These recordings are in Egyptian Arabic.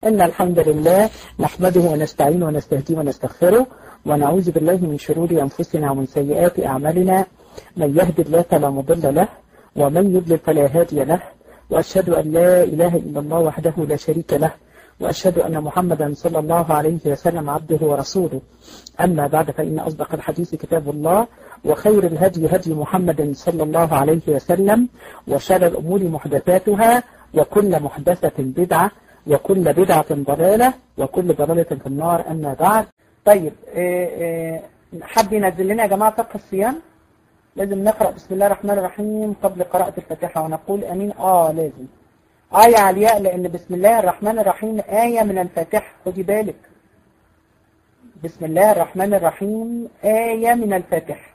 إن الحمد لله نحمده ونستعينه ونستهديه ونستغفره ونعوذ بالله من شرور أنفسنا ومن سيئات أعمالنا من يهد الله فلا مضل له ومن يضلل فلا هادي له وأشهد أن لا إله إلا الله وحده لا شريك له وأشهد أن محمدا صلى الله عليه وسلم عبده ورسوله أما بعد فإن أصدق الحديث كتاب الله وخير الهدي هدي محمد صلى الله عليه وسلم وشر الأمور محدثاتها وكل محدثة بدعة وكل بدعة ضلالة وكل ضلالة في النار أما بعد طيب حد ينزل لنا يا جماعة فقه الصيام لازم نقرأ بسم الله الرحمن الرحيم قبل قراءة الفاتحة ونقول أمين آه لازم آية علياء لأن بسم الله الرحمن الرحيم آية من الفاتحة خدي بالك بسم الله الرحمن الرحيم آية من الفاتحة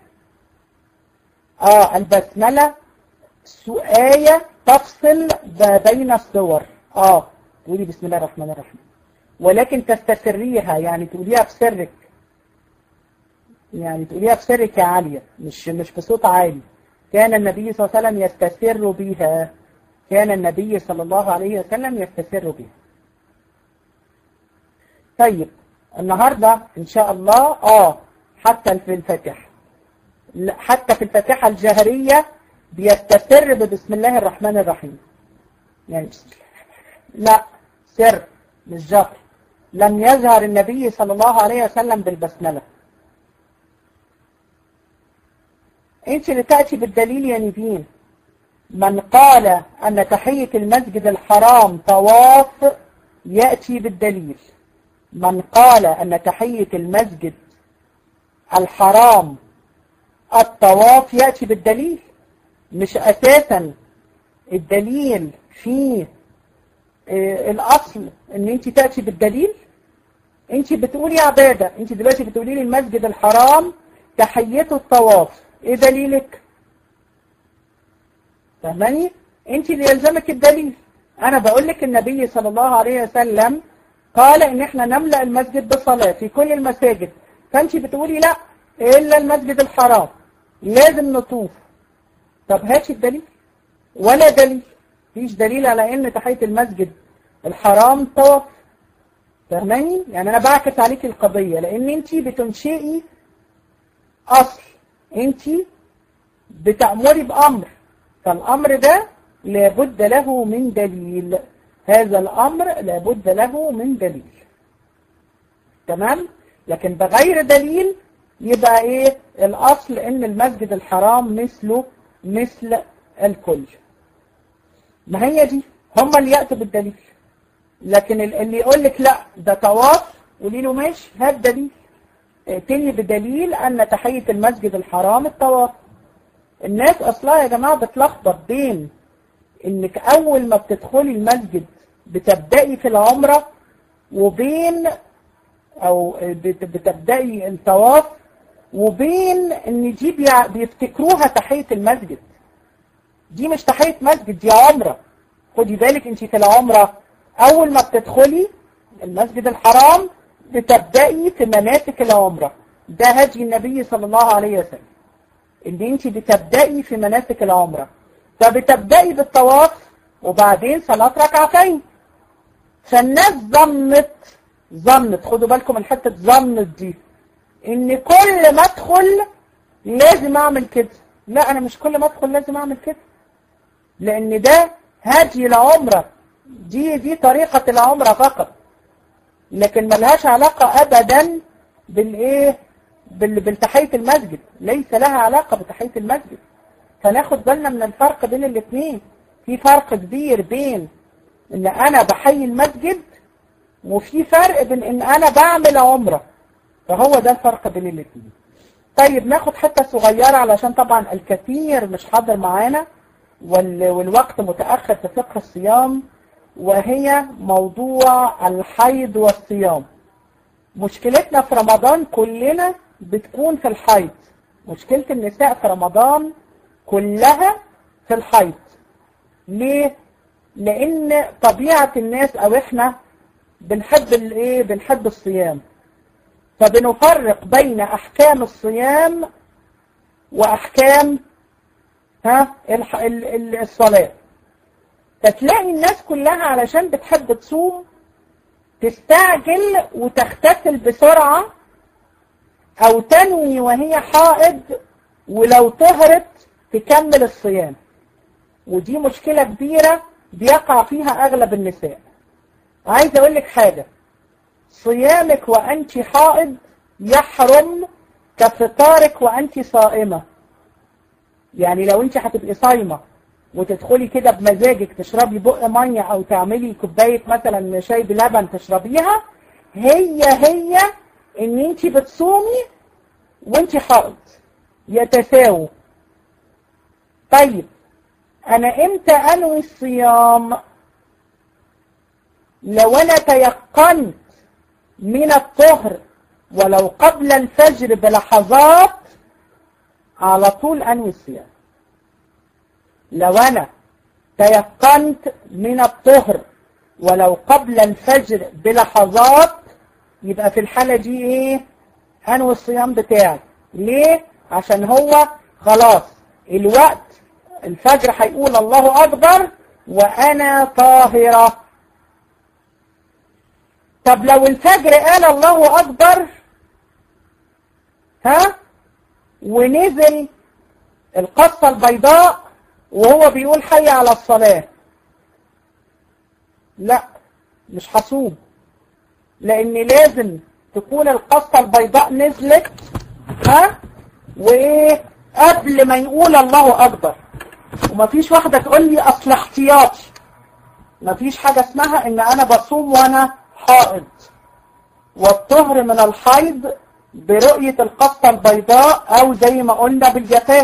آه البسملة آية تفصل بين الصور آه تقولي بسم الله الرحمن الرحيم ولكن تستسريها يعني تقوليها بسرك يعني تقوليها بسرك يا عالية مش مش بصوت عالي كان النبي صلى الله عليه وسلم يستسر بها كان النبي صلى الله عليه وسلم يستسر بها طيب النهاردة إن شاء الله آه حتى في الفاتحة حتى في الفاتحة الجهرية بيستسر ببسم الله الرحمن الرحيم يعني بسم الله لا سر مش جهر لم يظهر النبي صلى الله عليه وسلم بالبسملة انت اللي تأتي بالدليل يا نبين من قال أن تحية المسجد الحرام طواف يأتي بالدليل من قال أن تحية المسجد الحرام الطواف يأتي بالدليل مش أساسا الدليل في الأصل أن أنت تأتي بالدليل أنت بتقولي عبادة أنت دلوقتي بتقولي لي المسجد الحرام تحيته الطواف إيه دليلك فهماني أنت اللي يلزمك الدليل أنا بقول لك النبي صلى الله عليه وسلم قال إن إحنا نملأ المسجد بالصلاة في كل المساجد فأنت بتقولي لا إلا المسجد الحرام لازم نطوف طب هاتي الدليل ولا دليل فيش دليل على ان تحية المسجد الحرام طواف فاهماني يعني انا بعكس عليك القضية لان انت بتنشئي اصل انت بتأمري بامر فالامر ده لابد له من دليل هذا الامر لابد له من دليل تمام لكن بغير دليل يبقى ايه الاصل ان المسجد الحرام مثله مثل الكل ما هي دي هم اللي يأتوا بالدليل لكن اللي يقول لك لا ده طواف قولي له ماشي هات دليل ائتني بدليل ان تحية المسجد الحرام الطواف الناس اصلا يا جماعة بتلخبط بين انك اول ما بتدخلي المسجد بتبدأي في العمرة وبين او بتبدأي الطواف وبين ان دي بيفتكروها تحية المسجد دي مش تحية مسجد دي عمرة خدي بالك انت في العمرة اول ما بتدخلي المسجد الحرام بتبدأي في مناسك العمرة ده هدي النبي صلى الله عليه وسلم ان انت بتبدأي في مناسك العمرة فبتبدأي بالطواف وبعدين صلاة ركعتين فالناس ظنت ظنت خدوا بالكم من حتة ظنت دي ان كل ما ادخل لازم اعمل كده لا انا مش كل ما ادخل لازم اعمل كده لان ده هدي العمرة دي دي طريقة العمرة فقط لكن ملهاش علاقة ابدا بالايه بال بالتحية المسجد ليس لها علاقة بتحية المسجد فناخد بالنا من الفرق بين الاثنين في فرق كبير بين ان انا بحيي المسجد وفي فرق بين ان انا بعمل عمرة فهو ده الفرق بين الاثنين طيب ناخد حتة صغيرة علشان طبعا الكثير مش حاضر معانا والوقت متأخر في فقه الصيام وهي موضوع الحيض والصيام مشكلتنا في رمضان كلنا بتكون في الحيض مشكلة النساء في رمضان كلها في الحيض ليه؟ لأن طبيعة الناس أو إحنا بنحب الإيه؟ بنحب الصيام فبنفرق بين أحكام الصيام وأحكام ها الصلاة فتلاقي الناس كلها علشان بتحب تصوم تستعجل وتغتسل بسرعة او تنوي وهي حائض ولو طهرت تكمل الصيام ودي مشكلة كبيرة بيقع فيها اغلب النساء عايز اقول لك حاجة صيامك وانت حائض يحرم كفطارك وانت صائمة يعني لو انت هتبقي صايمة وتدخلي كده بمزاجك تشربي بق مية او تعملي كوباية مثلا شاي بلبن تشربيها هي هي ان انت بتصومي وانت حائض يتساووا طيب انا امتى انوي الصيام لو انا تيقنت من الطهر ولو قبل الفجر بلحظات على طول انوي الصيام لو انا تيقنت من الطهر ولو قبل الفجر بلحظات يبقى في الحالة دي ايه انوي الصيام بتاعي ليه عشان هو خلاص الوقت الفجر هيقول الله اكبر وانا طاهرة طب لو الفجر قال الله اكبر ها ونزل القصة البيضاء وهو بيقول حي على الصلاة لا مش هصوم لان لازم تكون القصة البيضاء نزلت ها وايه قبل ما يقول الله اكبر ومفيش واحدة تقول لي اصل احتياطي مفيش حاجة اسمها ان انا بصوم وانا حائض والطهر من الحيض برؤية القصة البيضاء او زي ما قلنا بالجفاف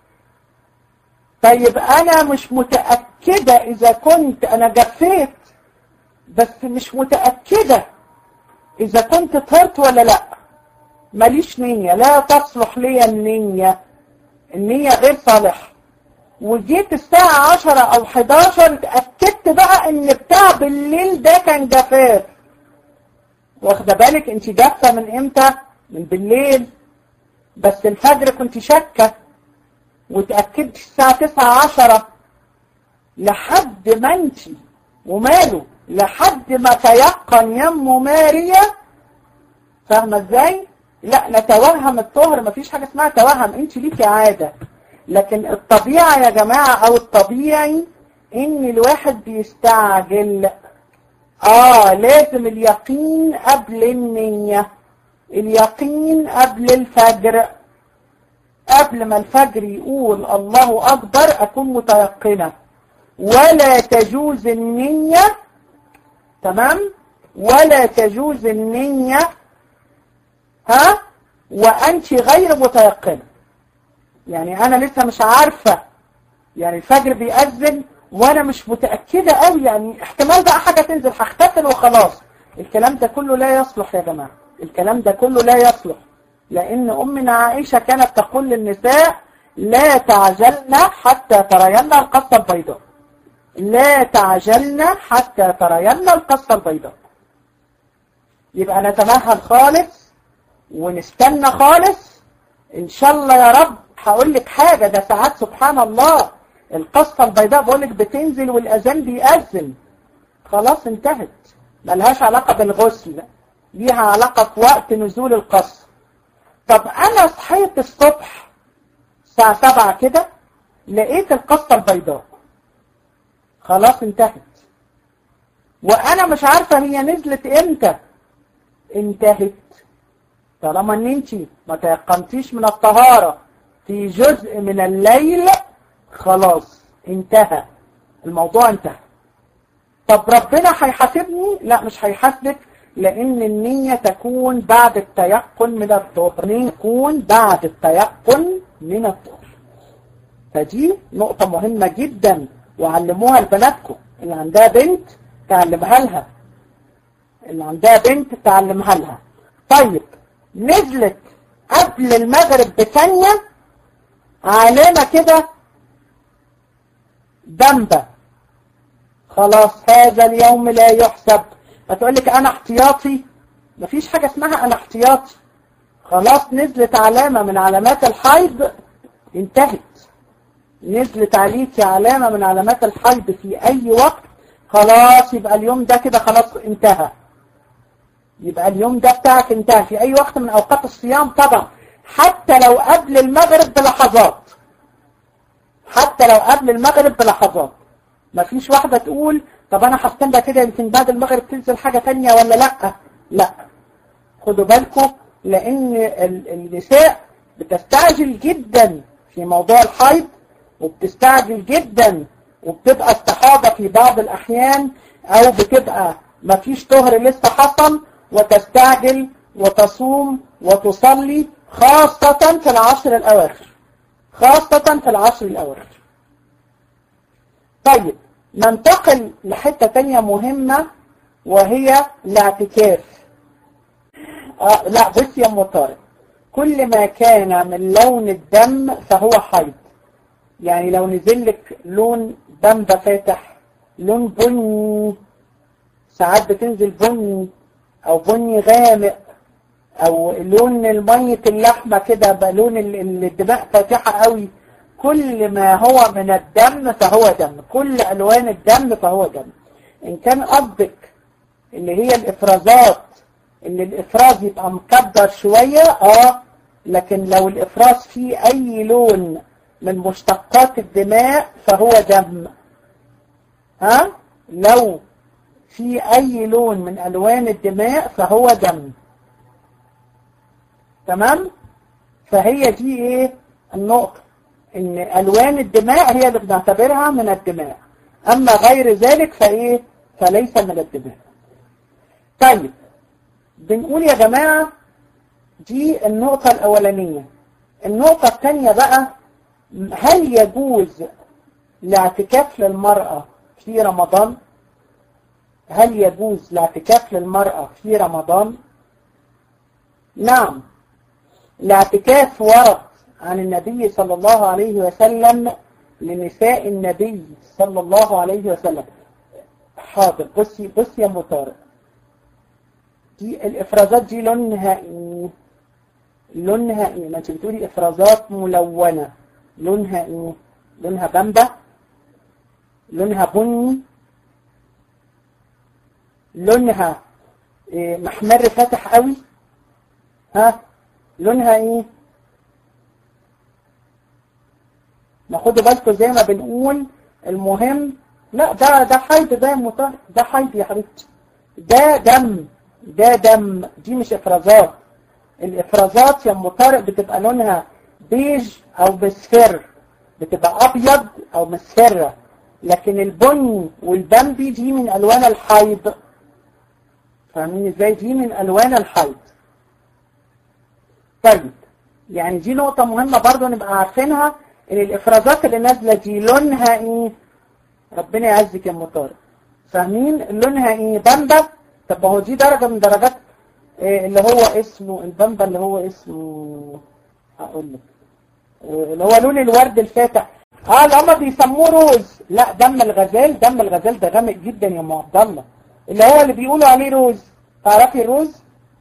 طيب انا مش متأكدة اذا كنت انا جفيت بس مش متأكدة اذا كنت طهرت ولا لا ماليش نية لا تصلح لي النية النية غير صالحة وجيت الساعة عشرة او حداشر اتأكدت بقى ان بتاع بالليل ده كان جفاف واخده بالك انت جافة من امتى من بالليل بس الفجر كنت شاكة وتأكدت الساعة تسعة عشرة لحد ما انت وماله لحد ما تيقن يم ماريا فاهمة ازاي لا نتوهم الطهر مفيش حاجة اسمها توهم انت ليكي عادة لكن الطبيعة يا جماعة او الطبيعي ان الواحد بيستعجل اه لازم اليقين قبل النية اليقين قبل الفجر قبل ما الفجر يقول الله أكبر أكون متيقنة ولا تجوز النية تمام ولا تجوز النية ها وأنت غير متيقنة يعني أنا لسه مش عارفة يعني الفجر بيأذن وأنا مش متأكدة قوي يعني احتمال بقى حاجة تنزل هختفل وخلاص الكلام ده كله لا يصلح يا جماعة الكلام ده كله لا يصلح لأن أمنا عائشة كانت تقول للنساء لا تعجلن حتى ترين القصة البيضاء لا تعجلن حتى ترين القصة البيضاء يبقى نتمهل خالص ونستنى خالص إن شاء الله يا رب هقول لك حاجة ده ساعات سبحان الله القصة البيضاء بقول لك بتنزل والأذان بيأذن خلاص انتهت ملهاش علاقة بالغسل ليها علاقة في وقت نزول القصة طب انا صحيت الصبح الساعة سبعة كده لقيت القصة البيضاء خلاص انتهت وانا مش عارفة هي نزلت امتى انتهت طالما ان انت ما تيقنتيش من الطهارة في جزء من الليل خلاص انتهى الموضوع انتهى طب ربنا هيحاسبني لا مش هيحاسبك لأن النية تكون بعد التيقن من الطهر النية تكون بعد التيقن من الطهر فدي نقطة مهمة جدا وعلموها لبناتكم اللي عندها بنت تعلمها لها اللي عندها بنت تعلمها لها طيب نزلت قبل المغرب بثانية علامة كده دمبة خلاص هذا اليوم لا يحسب هتقول لك انا احتياطي مفيش حاجة اسمها انا احتياطي خلاص نزلت علامة من علامات الحيض انتهت نزلت عليكي علامة من علامات الحيض في اي وقت خلاص يبقى اليوم ده كده خلاص انتهى يبقى اليوم ده بتاعك انتهى في اي وقت من اوقات الصيام طبعا حتى لو قبل المغرب بلحظات حتى لو قبل المغرب بلحظات مفيش واحدة تقول طب انا هستنى كده يمكن بعد المغرب تنزل حاجة تانية ولا لا لا خدوا بالكم لان النساء بتستعجل جدا في موضوع الحيض وبتستعجل جدا وبتبقى استحاضة في بعض الاحيان او بتبقى مفيش طهر لسه حصل وتستعجل وتصوم وتصلي خاصة في العشر الاواخر خاصة في العشر الاواخر طيب ننتقل لحتة تانية مهمة وهي الاعتكاف آه لا بص يا ام طارق كل ما كان من لون الدم فهو حيض يعني لو نزل لك لون دم فاتح لون بني ساعات بتنزل بني او بني غامق او لون المية اللحمة كده بقى لون الدماء فاتحة قوي كل ما هو من الدم فهو دم كل الوان الدم فهو دم ان كان قصدك اللي هي الافرازات ان الافراز يبقى مكبر شوية اه لكن لو الافراز فيه اي لون من مشتقات الدماء فهو دم ها لو في اي لون من الوان الدماء فهو دم تمام فهي دي ايه النقطة ان الوان الدماء هي اللي بنعتبرها من الدماء اما غير ذلك فايه فليس من الدماء طيب بنقول يا جماعة دي النقطة الاولانية النقطة الثانية بقى هل يجوز الاعتكاف للمرأة في رمضان هل يجوز الاعتكاف للمرأة في رمضان نعم الاعتكاف ورد عن النبي صلى الله عليه وسلم لنساء النبي صلى الله عليه وسلم حاضر بصي بصي يا مطارق دي الافرازات دي لونها ايه لونها ايه ما انت بتقولي افرازات ملونة لونها ايه لونها بامبا لونها بني لونها إيه محمر فاتح قوي ها لونها ايه ناخدوا بالكم زي ما بنقول المهم لا ده ده حيض ده مطهر ده حيض يا حبيبتي ده دم ده دم دي مش افرازات الافرازات يا ام طارق بتبقى لونها بيج او مصفر بتبقى ابيض او مصفرة لكن البني والبمبي دي من الوان الحيض فاهمين ازاي دي من الوان الحيض طيب يعني دي نقطة مهمة برضو نبقى عارفينها ان الافرازات اللي نازلة دي لونها ايه ربنا يعزك يا مطارق فاهمين لونها ايه بامبا طب ما هو دي درجة من درجات إيه اللي هو اسمه البامبا اللي هو اسمه هقول لك إيه اللي هو لون الورد الفاتح اه اللي هم بيسموه روز لا دم الغزال دم الغزال ده غامق جدا يا ام عبد الله اللي هو اللي بيقولوا عليه روز تعرفي الروز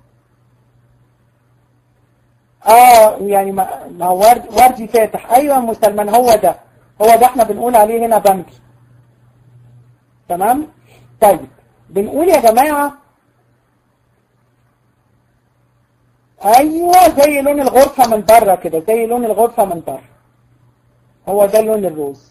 اه يعني ما هو ورد وردي فاتح ايوه مسلمان هو ده هو ده احنا بنقول عليه هنا بامبي تمام طيب بنقول يا جماعة ايوه زي لون الغرفة من بره كده زي لون الغرفة من بره هو ده لون الروز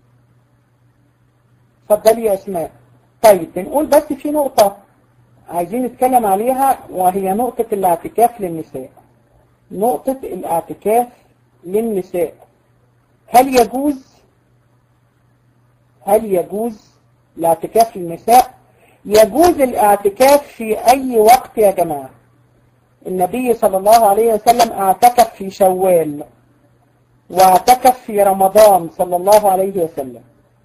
اتفضلي يا اسماء طيب بنقول بس في نقطة عايزين نتكلم عليها وهي نقطة الاعتكاف للنساء نقطة الاعتكاف للنساء هل يجوز هل يجوز الاعتكاف للنساء يجوز الاعتكاف في اي وقت يا جماعة النبي صلى الله عليه وسلم اعتكف في شوال واعتكف في رمضان صلى الله عليه وسلم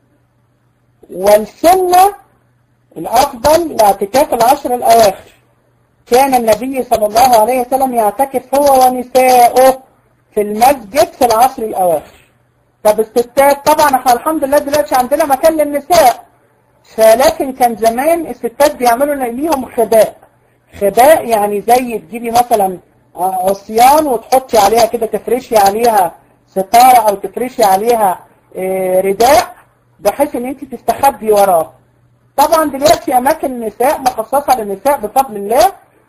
والسنة الافضل الاعتكاف العشر الاواخر كان النبي صلى الله عليه وسلم يعتكف هو ونساؤه في المسجد في العشر الاواخر طب الستات طبعا احنا الحمد لله دلوقتي عندنا مكان للنساء فلكن كان زمان الستات بيعملوا ليهم خباء خباء يعني زي تجيبي مثلا عصيان وتحطي عليها كده تفرشي عليها ستارة او تفرشي عليها رداء بحيث ان انت تستخبي وراه طبعا دلوقتي اماكن النساء مخصصة للنساء بفضل الله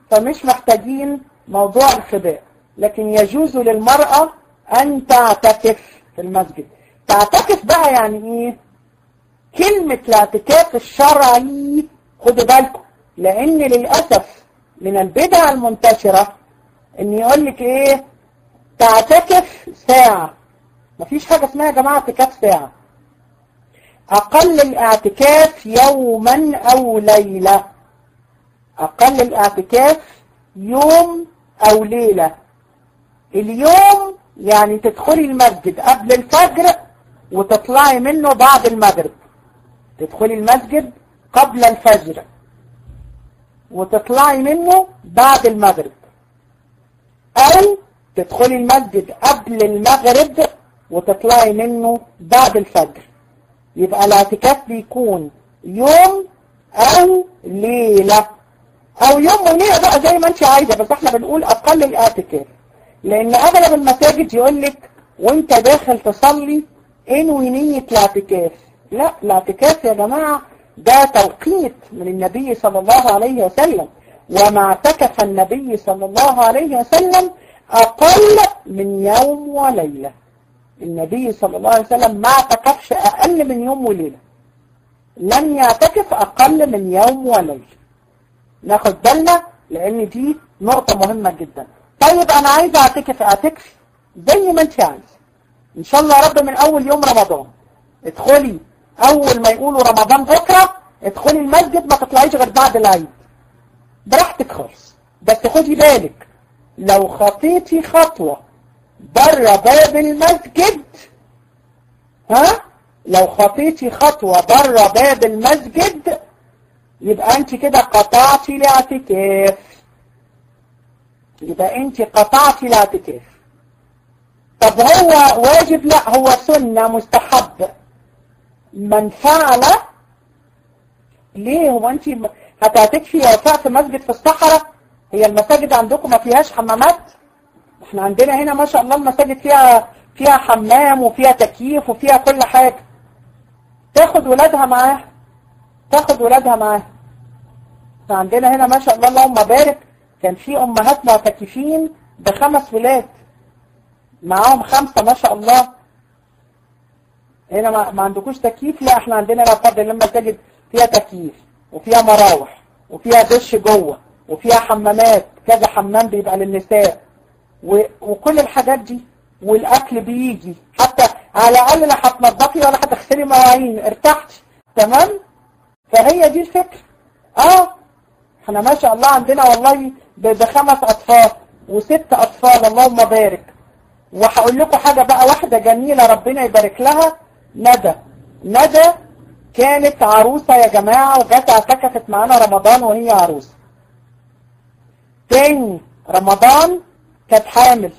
فمش محتاجين موضوع الخباء لكن يجوز للمرأة أن تعتكف في المسجد تعتكف بقى يعني إيه كلمة الاعتكاف الشرعي خدوا بالكم لأن للأسف من البدع المنتشرة إن يقول لك إيه تعتكف ساعة مفيش حاجة اسمها يا جماعة اعتكاف ساعة أقل الاعتكاف يوما أو ليلة أقل الاعتكاف يوم أو ليلة اليوم يعني تدخلي المسجد قبل الفجر وتطلعي منه بعد المغرب تدخلي المسجد قبل الفجر وتطلعي منه بعد المغرب أو تدخلي المسجد قبل المغرب وتطلعي منه بعد الفجر يبقى الاعتكاف بيكون يوم أو ليلة أو يوم وليلة بقى زي ما انت عايزة بس احنا بنقول أقل الاعتكاف لأن أغلب المساجد يقول لك وانت داخل تصلي انوي نية الاعتكاف لا الاعتكاف يا جماعة ده توقيت من النبي صلى الله عليه وسلم وما اعتكف النبي صلى الله عليه وسلم أقل من يوم وليلة النبي صلى الله عليه وسلم ما اعتكفش أقل من يوم وليلة لم يعتكف أقل من يوم وليلة ناخد بالنا لأن دي نقطة مهمة جدا طيب أنا عايز أعتكف أعتكف زي ما أنت عايز إن شاء الله يا رب من أول يوم رمضان ادخلي أول ما يقولوا رمضان بكرة ادخلي المسجد ما تطلعيش غير بعد العيد براحتك خالص بس خدي بالك لو خطيتي خطوة بره باب المسجد ها لو خطيتي خطوة بره باب المسجد يبقى انت كده قطعتي الاعتكاف يبقى انت قطعتي الاعتكاف طب هو واجب لا هو سنة مستحب من فعل ليه هو انت هتعتكفي لو في مسجد في الصحراء هي المساجد عندكم ما فيهاش حمامات احنا عندنا هنا ما شاء الله المساجد فيها فيها حمام وفيها تكييف وفيها كل حاجة تاخد ولادها معاها تاخد ولادها معاها عندنا هنا ما شاء الله اللهم بارك كان في امهات معتكفين بخمس ولاد معاهم خمسة ما شاء الله هنا ما, ما عندكوش تكييف لا احنا عندنا لا فضل لما تجد فيها تكييف وفيها مراوح وفيها دش جوه وفيها حمامات كذا حمام بيبقى للنساء و... وكل الحاجات دي والاكل بيجي حتى على الاقل لا هتنضفي ولا هتغسلي مواعين ارتحتي تمام فهي دي الفكره اه احنا ما شاء الله عندنا والله بخمس اطفال وست اطفال اللهم بارك وهقول لكم حاجه بقى واحده جميله ربنا يبارك لها ندى ندى كانت عروسه يا جماعه وجت اعتكفت معانا رمضان وهي عروسه تاني رمضان كانت حامل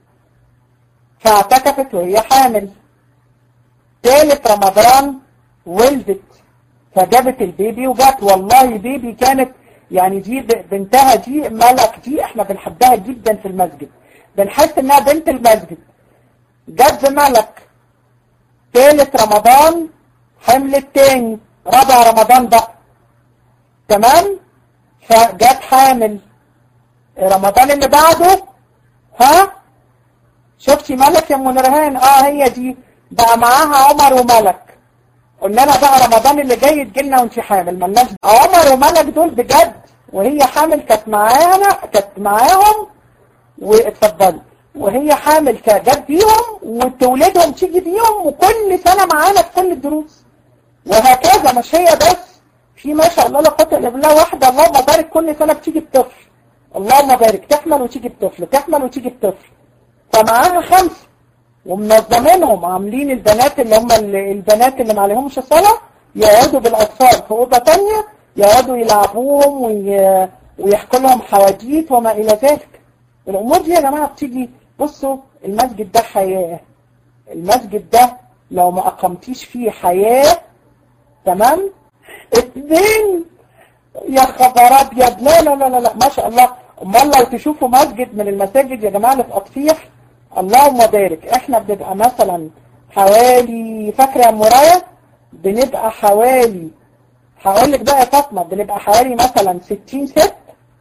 فاعتكفت وهي حامل تالت رمضان ولدت فجابت البيبي وجات والله بيبي كانت يعني دي بنتها دي ملك دي احنا بنحبها جدا في المسجد بنحس انها بنت المسجد جت ملك تالت رمضان حملت تاني رابع رمضان بقى تمام فجت حامل رمضان اللي بعده ها شفتي ملك يا ام نورهان اه هي دي بقى معاها عمر وملك قلنا لها بقى رمضان اللي جاي تجيلنا وانت حامل مالناش عمر وملك دول بجد وهي حامل كانت معانا كانت معاهم واتفضلي وهي حامل جت بيهم وتولدهم تيجي بيهم وكل سنة معانا في كل الدروس وهكذا مش هي بس في ما شاء الله لا قوه الا بالله واحده اللهم بارك كل سنه بتيجي بطفل اللهم بارك تحمل وتيجي بطفل تحمل وتيجي بطفل فمعاها خمسه ومنظمينهم عاملين البنات اللي هم البنات اللي ما عليهمش صلاه يقعدوا بالاطفال في اوضه ثانيه يقعدوا يلعبوهم وي... ويحكوا لهم حواديت وما الى ذلك الامور دي يا جماعه بتيجي بصوا المسجد ده حياه المسجد ده لو ما اقمتيش فيه حياه تمام اتنين يا خبر ابيض لا لا لا لا ما شاء الله امال لو تشوفوا مسجد من المساجد يا جماعه اللي في اطفيح اللهم بارك احنا بنبقى مثلا حوالي فاكره يا مرايه بنبقى حوالي هقول لك بقى يا فاطمه بنبقى حوالي مثلا 60 ست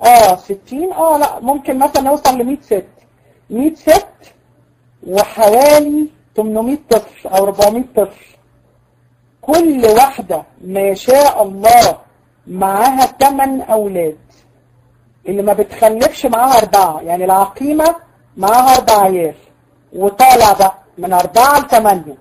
اه 60 اه لا ممكن مثلا نوصل ل 100 ست 100 ست وحوالي 800 طفل او 400 طفل كل واحدة ما شاء الله معاها 8 اولاد اللي ما بتخلفش معاها اربعة يعني العقيمة معاها اربع عيال وطالع بقى من اربعة لثمانية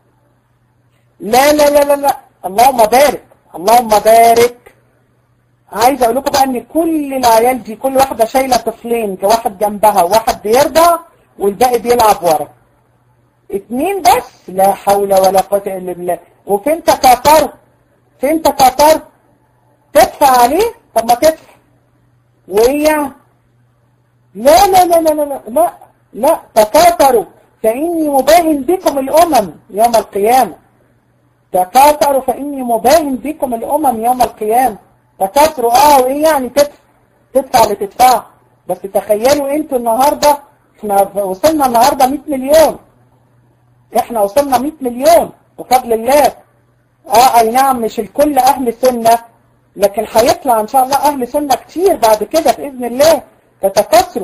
لا لا لا لا لا اللهم بارك اللهم بارك عايز اقول لكم بقى ان كل العيال دي كل واحدة شايلة طفلين واحد جنبها وواحد بيرضع والباقي بيلعب ورا اتنين بس لا حول ولا قوة الا بالله وفين تكاثر فين تكاثر تدفع عليه طب ما تدفع وهي لا لا لا لا لا لا لا تكاثروا فإني مباهن بكم الأمم يوم القيامة تكاثروا فإني مباهن بكم الأمم يوم القيامة تكاثروا اه وايه يعني تدفع تدفع اللي تدفع بس تخيلوا انتوا النهاردة احنا وصلنا النهاردة 100 مليون احنا وصلنا 100 مليون وفضل الله اه اي نعم مش الكل اهل سنة لكن هيطلع ان شاء الله اهل سنة كتير بعد كده باذن الله تتكاثروا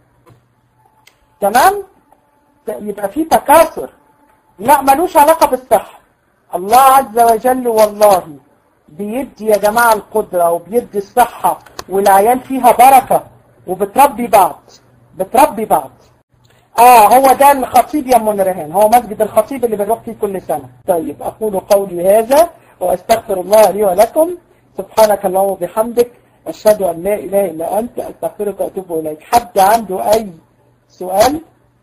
تمام يبقى في تكاثر لا ملوش علاقة بالصحة الله عز وجل والله بيدي يا جماعة القدرة وبيدي الصحة والعيال فيها بركة وبتربي بعض بتربي بعض اه هو ده الخطيب يا ام رهان هو مسجد الخطيب اللي بنروح فيه كل سنة طيب اقول قولي هذا واستغفر الله لي ولكم سبحانك اللهم وبحمدك اشهد ان لا اله الا انت استغفرك واتوب اليك حد عنده اي سؤال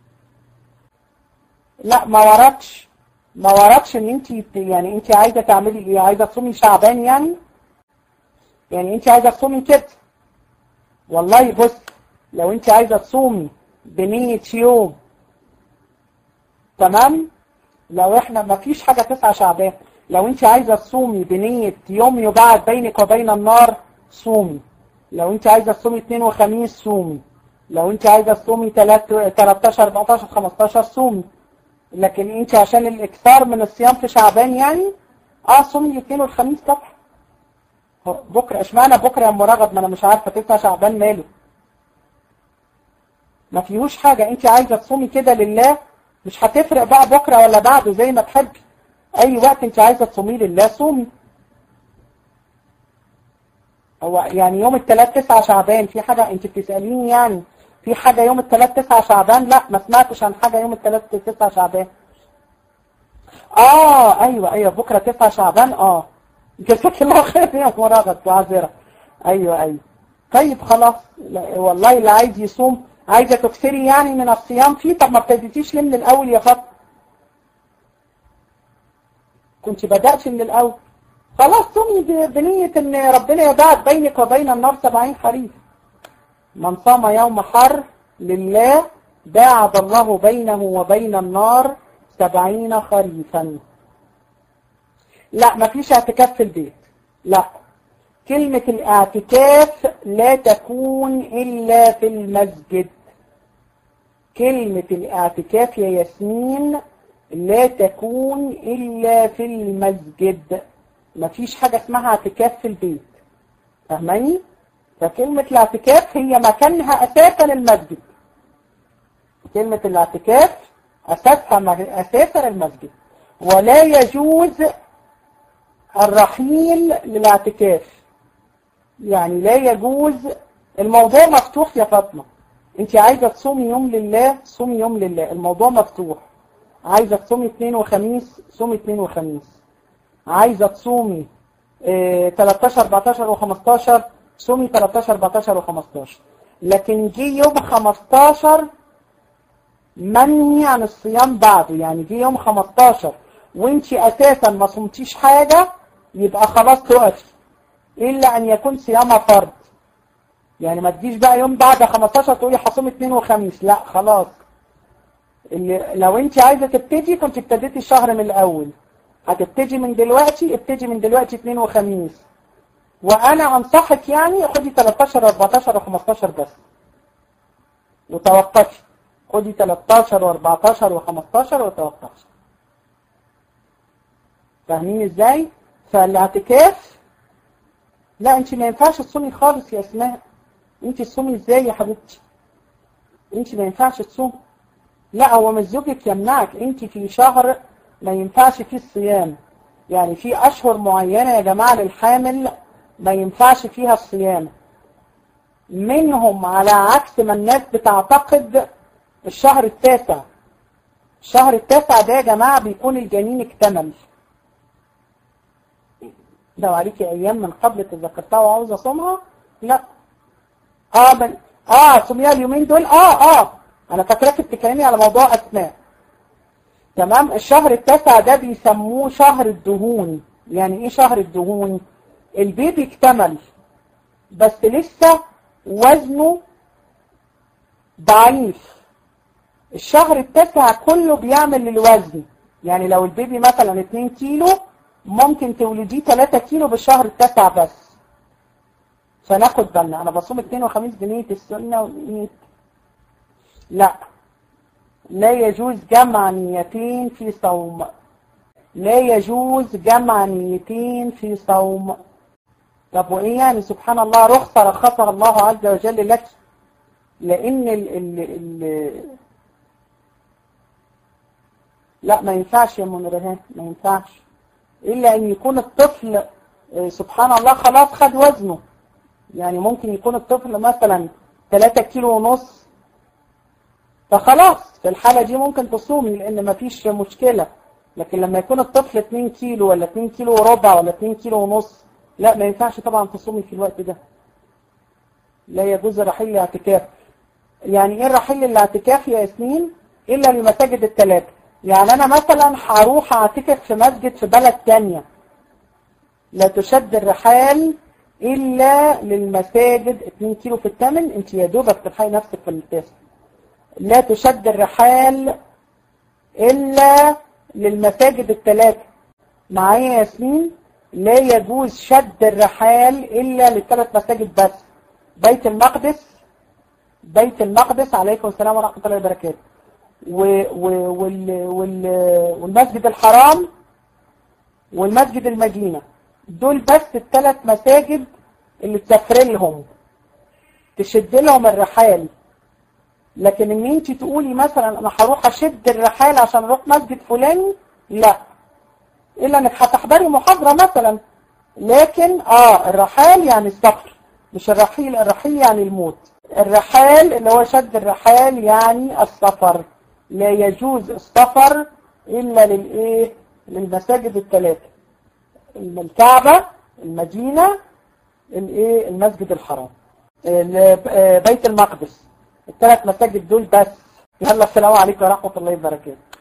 لا ما وراكش ما وراكش ان انت يعني انت عايزه تعملي ايه عايزه تصومي شعبان يعني يعني انت عايزه تصومي كده والله بص لو انت عايزه تصومي بنية يوم تمام لو احنا ما فيش حاجة تسعة شعبان لو انت عايزة تصومي بنية يوم يبعد بينك وبين النار صومي لو انت عايزة تصومي اثنين وخميس صومي لو انت عايزة تصومي 13 14 15 صومي لكن انت عشان الاكثار من الصيام في شعبان يعني اه صومي الاثنين والخميس طبعا بكره اشمعنى بكره يا ام رغد ما انا مش عارفه تسعة شعبان ماله ما فيهوش حاجة انت عايزة تصومي كده لله مش هتفرق بقى بكرة ولا بعده زي ما تحبي اي وقت انت عايزة تصومي لله صومي هو يعني يوم الثلاث تسعة شعبان في حاجة انت بتسأليني يعني في حاجة يوم الثلاث تسعة شعبان لا ما سمعتش عن حاجة يوم الثلاث تسعة شعبان اه ايوه ايوه بكرة تسعة شعبان اه جزاك الله خير يا مراغد معذرة ايوه ايوه طيب خلاص والله اللي عايز يصوم عايزة تكسري يعني من الصيام فيه طب ما ابتديتيش ليه من الأول يا فاطمه كنت بدأت من الأول خلاص صومي بنية ان ربنا يبعد بينك وبين النار سبعين حريف من صام يوم حر لله باعد الله بينه وبين النار سبعين خريفا لا مفيش اعتكاف في البيت لا كلمة الاعتكاف لا تكون إلا في المسجد كلمة الاعتكاف يا ياسمين لا تكون إلا في المسجد مفيش حاجة اسمها اعتكاف في البيت فاهماني؟ فكلمة الاعتكاف هي مكانها أساسا المسجد كلمة الاعتكاف أساسها أساسا المسجد ولا يجوز الرحيل للاعتكاف يعني لا يجوز الموضوع مفتوح يا فاطمة انت عايزة تصومي يوم لله صومي يوم لله الموضوع مفتوح عايزة تصومي اثنين وخميس صومي اثنين وخميس عايزة تصومي اه 13 14 و15 صومي 13 14 و15 لكن جه يوم 15 منهي عن الصيام بعده يعني جه يوم 15 وانت اساسا ما صمتيش حاجة يبقى خلاص تقفي إلا أن يكون صيامها فرض يعني ما تجيش بقى يوم بعد 15 تقولي هصوم اثنين وخميس لا خلاص اللي لو انت عايزة تبتدي كنت ابتديتي الشهر من الأول هتبتدي من دلوقتي ابتدي من دلوقتي اثنين وخميس وأنا أنصحك يعني خدي 13 14 و15 بس وتوقفي خدي 13 و14 و15 وتوقفي فاهمين ازاي؟ فالاعتكاف لا انت ما ينفعش تصومي خالص يا اسماء انت تصومي ازاي يا حبيبتي انت ما ينفعش تصوم لا هو مش زوجك يمنعك انت في شهر ما ينفعش فيه الصيام يعني في اشهر معينة يا جماعة للحامل ما ينفعش فيها الصيام منهم على عكس ما الناس بتعتقد الشهر التاسع الشهر التاسع ده يا جماعة بيكون الجنين اكتمل لو عليكي ايام من قبل تذكرتها وعاوزة اصومها لا اه بل... اه صوميها اليومين دول اه اه انا فاكراك بتتكلمي على موضوع اسماء تمام الشهر التاسع ده بيسموه شهر الدهون يعني ايه شهر الدهون البيبي اكتمل بس لسه وزنه ضعيف الشهر التاسع كله بيعمل للوزن يعني لو البيبي مثلا 2 كيلو ممكن تولديه 3 كيلو بالشهر التاسع بس فناخد بالنا انا بصوم اثنين وخميس بنية السنة ونية لا لا يجوز جمع نيتين في صوم لا يجوز جمع نيتين في صوم طب وايه يعني سبحان الله رخصة رخصها الله عز وجل لك لان ال ال ال لا ما ينفعش يا منرهان ما ينفعش الا ان يكون الطفل سبحان الله خلاص خد وزنه يعني ممكن يكون الطفل مثلا 3 كيلو ونص فخلاص في الحالة دي ممكن تصومي لان ما فيش مشكلة لكن لما يكون الطفل 2 كيلو ولا 2 كيلو وربع ولا 2 كيلو ونص لا ما ينفعش طبعا تصومي في الوقت ده لا يجوز رحيل الاعتكاف يعني ايه الرحيل الاعتكاف يا ياسمين الا للمساجد الثلاثه يعني انا مثلا هروح اعتكف في مسجد في بلد تانية لا تشد الرحال الا للمساجد 2 كيلو في الثمن انت يا دوبك تلحقي نفسك في التاسع لا تشد الرحال الا للمساجد الثلاثه معايا يا ياسمين لا يجوز شد الرحال الا للثلاث مساجد بس بيت المقدس بيت المقدس عليكم السلام ورحمه الله وبركاته و و وال وال والمسجد الحرام والمسجد المدينة دول بس الثلاث مساجد اللي تسافر لهم تشد لهم الرحال لكن ان انت تقولي مثلا انا هروح اشد الرحال عشان اروح مسجد فلاني لا الا انك هتحضري محاضرة مثلا لكن اه الرحال يعني السفر مش الرحيل الرحيل يعني الموت الرحال اللي هو شد الرحال يعني السفر لا يجوز السفر إلا للإيه للمساجد الثلاثة الكعبة المدينة الإيه المسجد الحرام بيت المقدس الثلاث مساجد دول بس يلا السلام عليكم ورحمة الله وبركاته